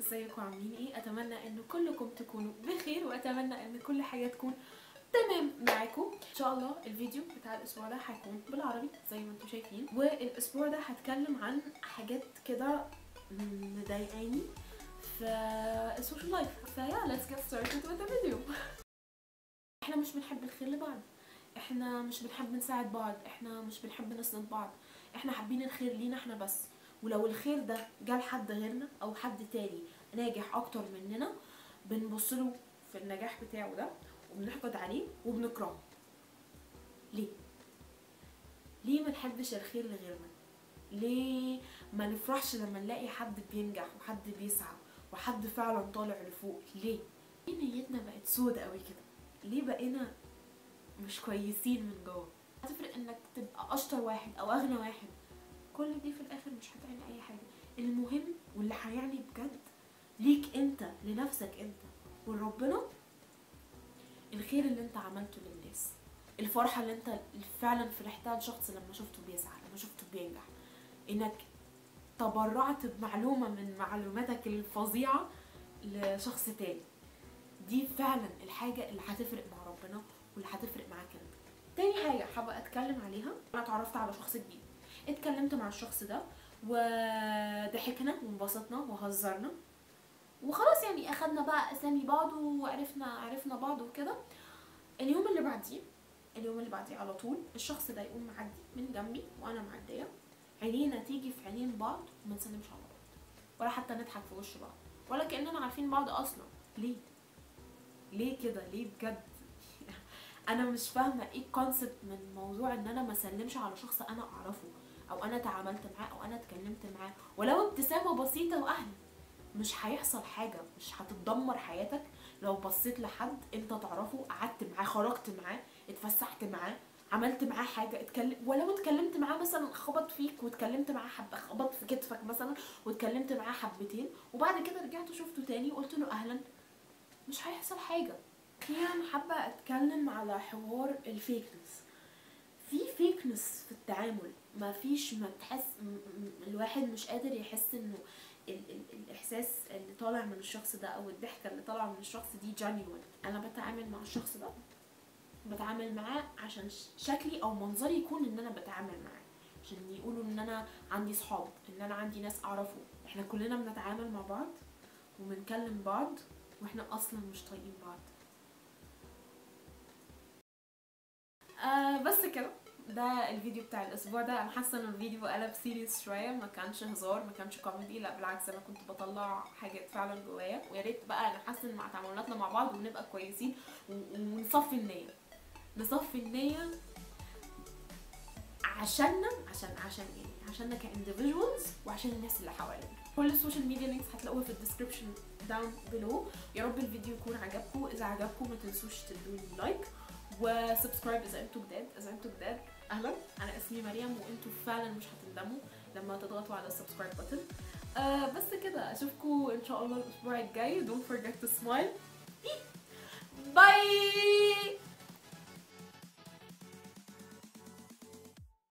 ازيكم عاملين ايه اتمنى ان كلكم تكونوا بخير واتمنى ان كل حاجه تكون تمام معاكم ان شاء الله الفيديو بتاع الاسبوع ده هيكون بالعربي زي ما انتم شايفين والاسبوع ده هتكلم عن حاجات كده مضايقاني في السوشيال لايف فيا ليتس جيت ستارتد وذ فيديو احنا مش بنحب الخير لبعض احنا مش بنحب نساعد بعض احنا مش بنحب نسند بعض احنا حابين الخير لينا احنا بس ولو الخير ده جه لحد غيرنا او حد تاني ناجح اكتر مننا بنبص له في النجاح بتاعه ده وبنحقد عليه وبنكرهه ليه ليه ما نحبش الخير لغيرنا ليه ما نفرحش لما نلاقي حد بينجح وحد بيسعى وحد فعلا طالع لفوق ليه ليه نيتنا بقت سودة قوي كده ليه بقينا مش كويسين من جوه هتفرق انك تبقى اشطر واحد او اغنى واحد كل دي في الاخر مش هتعني اي حاجه المهم واللي هيعني بجد ليك انت لنفسك انت ولربنا الخير اللي انت عملته للناس الفرحه اللي انت فعلا فرحتها لشخص لما شفته بيسعى لما شفته بينجح انك تبرعت بمعلومه من معلوماتك الفظيعه لشخص تاني دي فعلا الحاجه اللي هتفرق مع ربنا واللي هتفرق معاك انت تاني حاجه حابه اتكلم عليها انا اتعرفت على شخص جديد اتكلمت مع الشخص ده وضحكنا وانبسطنا وهزرنا وخلاص يعني اخدنا بقى اسامي بعض وعرفنا عرفنا بعض وكده اليوم اللي بعديه اليوم اللي بعديه على طول الشخص ده يقوم معدي من جنبي وانا معديه عينينا تيجي في عينين بعض وما نسلمش على بعض ولا حتى نضحك في وش بعض ولا كاننا عارفين بعض اصلا ليه ليه كده ليه بجد انا مش فاهمه ايه الكونسبت من موضوع ان انا ما اسلمش على شخص انا اعرفه او انا تعاملت معاه او انا اتكلمت معاه ولو ابتسامه بسيطه واهلا مش هيحصل حاجه مش هتتدمر حياتك لو بصيت لحد انت تعرفه قعدت معاه خرجت معاه اتفسحت معاه عملت معاه حاجه اتكلم ولو اتكلمت معاه مثلا خبط فيك واتكلمت معاه حبه خبط في كتفك مثلا واتكلمت معاه حبتين وبعد كده رجعت شفته تاني وقلت له اهلا مش هيحصل حاجه اخيرا حابه اتكلم على حوار الفيكنس في فيكنس في التعامل ما فيش ما تحس الواحد مش قادر يحس انه ال ال الاحساس اللي طالع من الشخص ده او الضحكه اللي طالعه من الشخص دي جانيوين انا بتعامل مع الشخص ده بتعامل معاه عشان شكلي او منظري يكون ان انا بتعامل معاه عشان يقولوا ان انا عندي صحاب ان انا عندي ناس اعرفه احنا كلنا بنتعامل مع بعض وبنكلم بعض واحنا اصلا مش طايقين بعض آه بس كده ده الفيديو بتاع الاسبوع ده انا حاسه ان الفيديو قلب سيريس شويه ما كانش هزار ما كانش كوميدي لا بالعكس انا كنت بطلع حاجات فعلا جوايا ويا ريت بقى نحسن مع تعاملاتنا مع بعض ونبقى كويسين ونصفي النيه نصفي النيه عشاننا عشان عشان ايه عشاننا كاندفيدوالز وعشان الناس اللي حوالينا كل السوشيال ميديا لينكس هتلاقوها في الديسكربشن داون بلو يا رب الفيديو يكون عجبكم اذا عجبكم ما تنسوش تدوني لايك وسبسكرايب اذا انتوا جداد اذا انتوا جداد اهلا انا اسمي مريم وانتوا فعلا مش هتندموا لما تضغطوا على السبسكرايب بutton آه بس كده اشوفكم ان شاء الله الاسبوع الجاي don't forget to smile باي